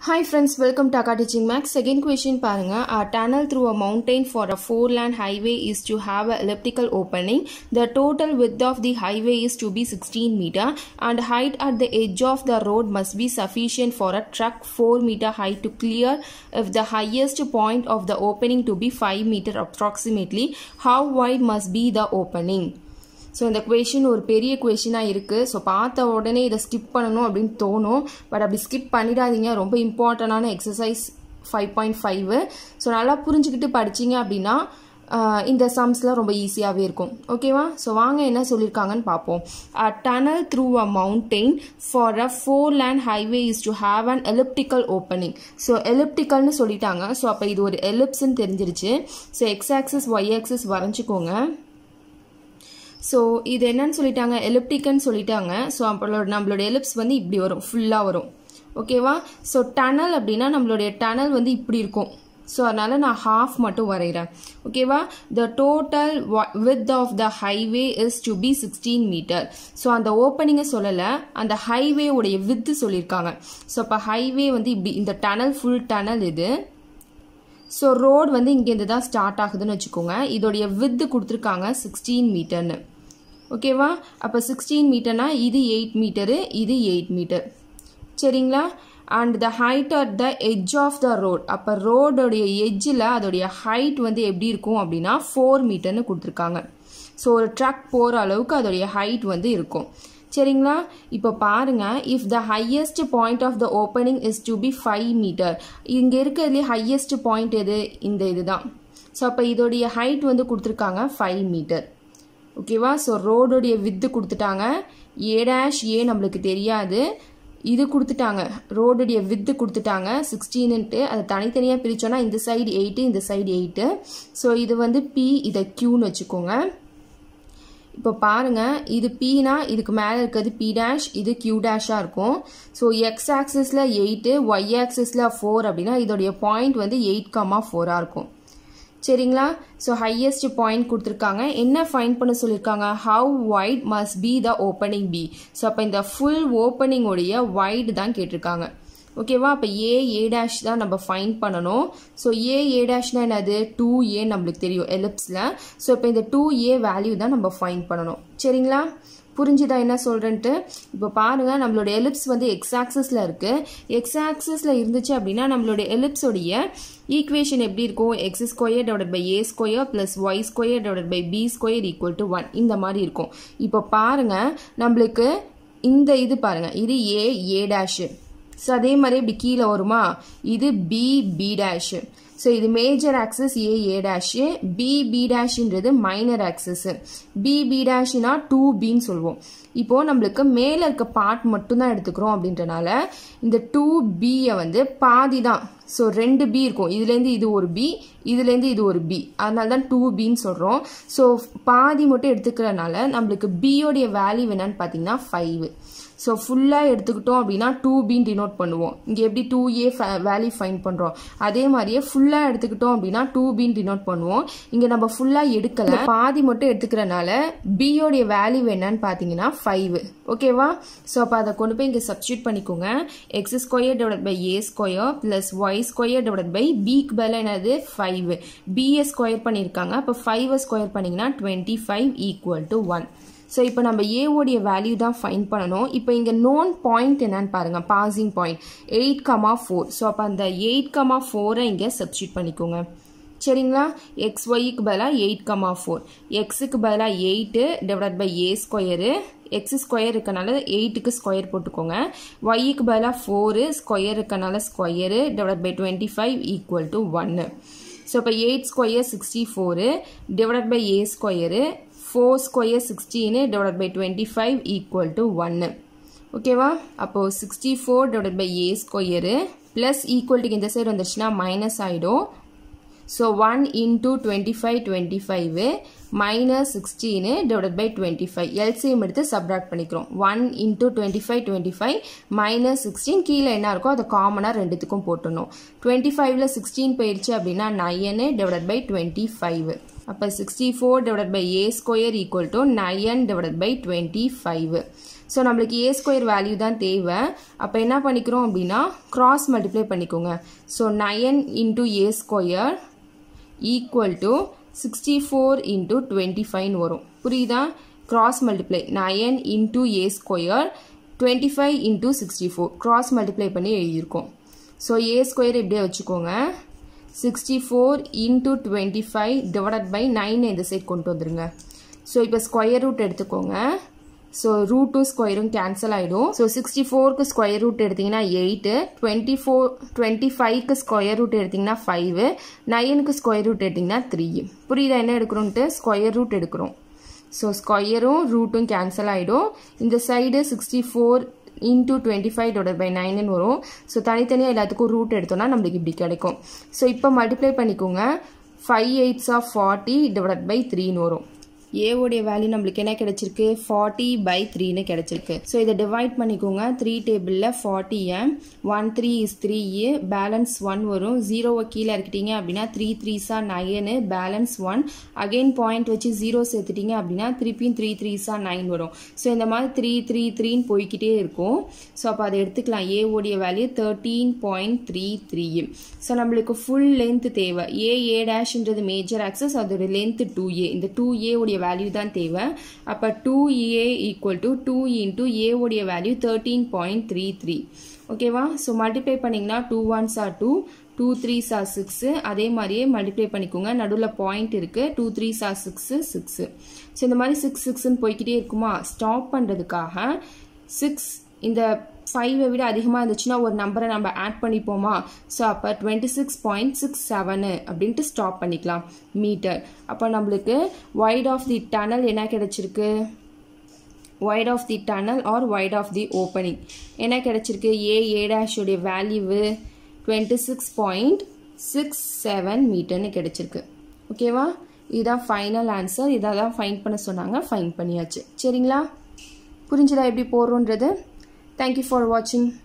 Hi friends, welcome to Akka Teaching Max. Second question பாருங்க A tunnel through a mountain for a four lane highway is to have an elliptical opening. The total width of the highway is to be 16 meter and height at the edge of the road must be sufficient for a truck 4 meter high to clear if the highest point of the opening to be 5 meter approximately. How wide must be the opening? So இந்த question ஒரு பெரிய கொஷினாக இருக்குது so பார்த்த உடனே இதை skip பண்ணணும் அப்படின்னு தோணும் பட் அப்படி ஸ்கிப் பண்ணிடாதீங்க ரொம்ப இம்பார்ட்டண்டான exercise five point five so நல்லா புரிஞ்சுக்கிட்டு படிச்சிங்க அப்படின்னா இந்த சம்ஸ்லாம் ரொம்ப ஈஸியாகவே இருக்கும் ஓகேவா ஸோ வாங்க என்ன சொல்லியிருக்காங்கன்னு பார்ப்போம் a tunnel through a mountain for a four lane highway is to have an elliptical opening so எலிப்டிக்கல்னு சொல்லிட்டாங்க ஸோ அப்போ இது ஒரு எலிப்ஸ்ன்னு தெரிஞ்சிருச்சு so X axis Y axis வரைஞ்சிக்கோங்க ஸோ இது என்னன்னு சொல்லிட்டாங்க எலிப்டிக்கன்னு சொல்லிட்டாங்க ஸோ அப்பளோட நம்மளோட எலிப்ஸ் வந்து இப்படி வரும் ஃபுல்லாக வரும் ஓகேவா ஸோ டனல் அப்படின்னா நம்மளுடைய டனல் வந்து இப்படி இருக்கும் ஸோ அதனால் நான் ஹாஃப் மட்டும் வரைகிறேன் ஓகேவா the total width of the highway is to be sixteen metre so அந்த ஓப்பனிங்கை சொல்லலை அந்த ஹைவே உடைய வித்து சொல்லியிருக்காங்க ஸோ அப்போ ஹைவே வந்து இப்படி இந்த டனல் ஃபுல் டனல் இது ஸோ ரோடு வந்து இங்கேருந்து தான் ஸ்டார்ட் ஆகுதுன்னு வச்சுக்கோங்க இதோடைய வித்து கொடுத்துருக்காங்க சிக்ஸ்டீன் மீட்டர்னு ஓகேவா அப்போ சிக்ஸ்டீன் மீட்டர்னா இது எயிட் மீட்டரு இது எயிட் மீட்டர் சரிங்களா and the height at the edge of the road அப்போ ரோடோடைய எட்ஜில் அதோடைய ஹைட் வந்து எப்படி இருக்கும் அப்படின்னா ஃபோர் மீட்டர்னு கொடுத்துருக்காங்க ஸோ ஒரு ட்ரக் போகிற அளவுக்கு அதோடைய ஹைட் வந்து இருக்கும் சரிங்களா இப்போ பாருங்க if the highest point of the opening is to be five metre இங்கே இருக்கிறதுலே ஹையஸ்ட் பாயிண்ட் எது இந்த இதுதான் ஸோ அப்போ இதோடைய ஹைட் வந்து கொடுத்துருக்காங்க ஃபைவ் மீட்டர் ஓகேவா ஸோ ரோடோடைய வித்து கொடுத்துட்டாங்க ஏ டேஷ் ஏ நம்மளுக்கு தெரியாது இது கொடுத்துட்டாங்க ரோடுடைய வித்து கொடுத்துட்டாங்க சிக்ஸ்டீன்ட்டு அதை தனித்தனியாக பிரித்தோன்னா இந்த சைடு எயிட்டு இந்த சைடு எயிட்டு ஸோ இது வந்து பி இதை க்யூன்னு வச்சுக்கோங்க இப்போ பாருங்க இது பீனா இதுக்கு மேலே இருக்கிறது பி டேஷ் இது கியூ டேஷாக இருக்கும் ஸோ எக்ஸ் ஆக்சிஸில் எயிட்டு ஒய் ஆக்சிஸில் ஃபோர் அப்படின்னா இதோடைய பாயிண்ட் வந்து எயிட் கமா ஃபோராக இருக்கும் சரிங்களா ஸோ ஹையஸ்ட் பாயிண்ட் கொடுத்துருக்காங்க என்ன ஃபைன் பண்ண சொல்லியிருக்காங்க how wide must be the opening be so அப்போ இந்த ஃபுல் ஓப்பனிங்கோடைய வைட் தான் கேட்டிருக்காங்க ஓகேவா அப்போ ஏ ஏ டேஷ் தான் நம்ம ஃபைன் பண்ணணும் ஸோ ஏ ஏ டேஷ்னா என்னது டூ ஏ நம்மளுக்கு தெரியும் எலிப்ஸில் ஸோ இப்போ இந்த டூ ஏ வேல்யூ தான் நம்ம ஃபைன் பண்ணணும் சரிங்களா புரிஞ்சுதா என்ன சொல்கிறேன்ட்டு இப்போ பாருங்கள் நம்மளோட எலிப்ஸ் வந்து எக்ஸ் ஆக்சஸில் இருக்குது எக்ஸ் ஆக்சஸில் இருந்துச்சு அப்படின்னா நம்மளோட எலிப்ஸோடைய ஈக்குவேஷன் எப்படி இருக்கும் X square டெவலட் by A square plus Y square டெவலட் by B square equal to one இந்த மாதிரி இருக்கும் இப்போ பாருங்கள் நம்மளுக்கு இந்த இது பாருங்கள் இது ஏ ஏ டேஷு ஸோ அதே மாதிரி இப்படி கீழே வருமா இது பி பி டேஷு ஸோ இது major axis A A dash B B டேஷ்ன்றது மைனர் ஆக்சஸ் பி பி டேஷ்னா டூ பின்னு சொல்லுவோம் இப்போ நம்மளுக்கு மேலே இருக்க பார்ட் மட்டும்தான் எடுத்துக்கிறோம் அப்படின்றனால இந்த டூ பியை வந்து பாதி தான் ஸோ ரெண்டு பி இருக்கும் இதுலேருந்து இது ஒரு பி இதுலேருந்து இது ஒரு பி அதனால தான் டூ பின்னு சொல்கிறோம் ஸோ பாதி மட்டும் எடுத்துக்கிறனால நம்மளுக்கு பியோடைய வேல்யூ என்னன்னு பார்த்தீங்கன்னா ஃபைவ் ஸோ ஃபுல்லாக எடுத்துக்கிட்டோம் அப்படின்னா டூ பின்னு டினோட் பண்ணுவோம் இங்கே எப்படி டூ ஏ வேல்யூ ஃபைன் பண்ணுறோம் அதே மாதிரியே ஃபுல்லாக எடுத்துக்கிட்டோம் அப்படின்னா டூ பின்னு டினோட் பண்ணுவோம் இங்கே நம்ம ஃபுல்லாக எடுக்கல பாதி மட்டும் எடுத்துக்கிறனால பியோடைய வேல்யூ என்னன்னு பார்த்தீங்கன்னா ஃபைவ் ஓகேவா ஸோ அப்போ அதை கொண்டு போய் இங்கே சப்ஸ்டியூட் பண்ணிக்கோங்க X square டெவலட் by A square plus Y square டெவலட் by பிக்கு பதில் என்னது ஃபைவ் பிஏ ஸ்கொயர் பண்ணியிருக்காங்க அப்போ ஃபைவை ஸ்கொயர் பண்ணிங்கன்னா twenty five equal to one so இப்போ நம்ம ஏவோடைய வேல்யூ தான் ஃபைன் பண்ணணும் இப்போ இங்கே நோன் பாயிண்ட் என்னன்னு பாருங்கள் passing point eight comma four so அப்போ அந்த எயிட் கமா ஃபோரை இங்கே சப்ஸ்டியூட் பண்ணிக்கோங்க சரிங்களா எக்ஸ் ஒய்க்கு பதிலாக எயிட் கமா ஃபோர் எக்ஸுக்கு பதிலாக eight divide by A square X square இருக்கனால எயிட்டுக்கு ஸ்கொயர் போட்டுக்கோங்க ஒய்க்கு பதிலாக ஃபோரு ஸ்கொயர் இருக்கனால square divide by twenty five equal to ஒன்று ஸோ இப்போ eight square sixty four divide by A square four square sixteen divide by twenty five equal to ஒன்று ஓகேவா அப்போது sixty four divide by A square plus ஈக்குவல்ட்டுக்கு இந்த side வந்துச்சுன்னா minus ஆகிடும் so one into twenty five twenty five minus sixteen divide by twenty five LCM எடுத்து subtract பண்ணிக்கிறோம் one into twenty five twenty five minus sixteen கீழே என்ன இருக்கோ அதை காமனாக ரெண்டுத்துக்கும் போட்டுடணும் டுவெண்ட்டி ஃபைவ்ல சிக்ஸ்டீன் போயிடுச்சு அப்படின்னா nine divide by twenty five அப்போ sixty four divide by A square equal to nine divide by twenty five so நம்மளுக்கு ஏ ஸ்கொயர் வேல்யூ தான் தேவை அப்போ என்ன பண்ணிக்கிறோம் அப்படின்னா கிராஸ் மல்டிப்ளை பண்ணிக்கோங்க so nine into A square equal to sixty four into twenty ஃபைவ்னு வரும் புரியுதா cross multiply nine into A square twenty five into sixty four cross multiply பண்ணி எழுதியிருக்கோம் ஸோ ஏ ஸ்கொயர் இப்படியே வச்சுக்கோங்க sixty four into twenty five divided by nine இந்த side கொண்டு வந்துருங்க ஸோ இப்போ ஸ்கொயர் ரூட் எடுத்துக்கோங்க ஸோ ரூட்டும் ஸ்கொயரும் கேன்சல் ஆகிடும் ஸோ சிக்ஸ்டி ஃபோருக்கு ஸ்கொயர் ரூட் எடுத்திங்கன்னா எயிட்டு டுவெண்ட்டி ஃபோர் டுவெண்ட்டி ஃபைவ்க்கு ஸ்கொயர் ரூட் எடுத்திங்கன்னா ஃபைவு நைனுக்கு ஸ்கொயர் ரூட் எடுத்திங்கன்னா த்ரீ புரியுதா என்ன எடுக்கிறோன்ட்டு ஸ்கொயர் ரூட் எடுக்கிறோம் ஸோ ஸ்கொயரும் ரூட்டும் கேன்சல் ஆகிடும் இந்த side sixty four into twenty five divide by நைன்னு வரும் ஸோ தனித்தனியாக எல்லாத்துக்கும் ரூட் எடுத்தோம்னா நம்மளுக்கு இப்படி கிடைக்கும் ஸோ இப்போ மல்டிப்ளை பண்ணிக்கோங்க five eights of forty divide by த்ரீன்னு வரும் ஏவோடைய வேல்யூ நம்மளுக்கு என்ன கிடைச்சிருக்கு ஃபார்ட்டி பை த்ரீன்னு கிடைச்சிருக்கு ஸோ இதை டிவைட் பண்ணிக்கோங்க த்ரீ டேபிளில் forty M one three is three balance one வரும் ஜீரோவை கீழே இருக்கிட்டீங்க அப்படின்னா த்ரீ த்ரீஸா nine balance one again point வச்சு ஜீரோ சேர்த்துட்டீங்க அப்படின்னா திருப்பியும் த்ரீ த்ரீஸா நைன் வரும் ஸோ இந்த மாதிரி த்ரீ த்ரீ த்ரீன்னு போய்கிட்டே இருக்கும் ஸோ அப்போ அதை எடுத்துக்கலாம் ஏவோடைய value thirteen point three three so நம்மளுக்கு ஃபுல் லென்த் தேவை ஏ ஏ டேஷ்ன்றது மேஜர் ஆக்சஸ் அதோட லென்த் டூ ஏ இந்த டூ ஏ உடைய வேல்யூ தான் தேவை அப்போ two A equal to two into A உடைய value thirteen point three three ஓகேவா ஸோ மல்டிப்ளை பண்ணிங்கன்னா two ones are two two threes are six அதே மாதிரியே மல்டிப்ளை பண்ணிக்கோங்க நடுவில் பாயிண்ட் இருக்குது two threes are six six so இந்த மாதிரி சிக்ஸ் சிக்ஸ்ன்னு போய்கிட்டே இருக்குமா ஸ்டாப் பண்ணுறதுக்காக சிக்ஸ் இந்த ஃபைவை விட அதிகமாக இருந்துச்சுன்னா ஒரு நம்பரை நம்ம ஆட் பண்ணிப்போமா ஸோ அப்போ twenty six point six seven அப்படின்ட்டு ஸ்டாப் பண்ணிக்கலாம் மீட்டர் அப்போ நம்மளுக்கு வைட் ஆஃப் தி டனல் என்ன கிடைச்சிருக்கு wide of the tunnel or wide of the opening என்ன கிடைச்சிருக்கு ஏ ஏ டேஷோடைய value twenty six point six seven மீட்டர்னு கிடைச்சிருக்கு ஓகேவா இதுதான் ஃபைனல் ஆன்சர் இதை தான் ஃபைன் பண்ண சொன்னாங்க ஃபைன் பண்ணியாச்சு சரிங்களா புரிஞ்சுதா எப்படி போடுறோன்றது தேங்க்யூ ஃபார் வாட்சிங்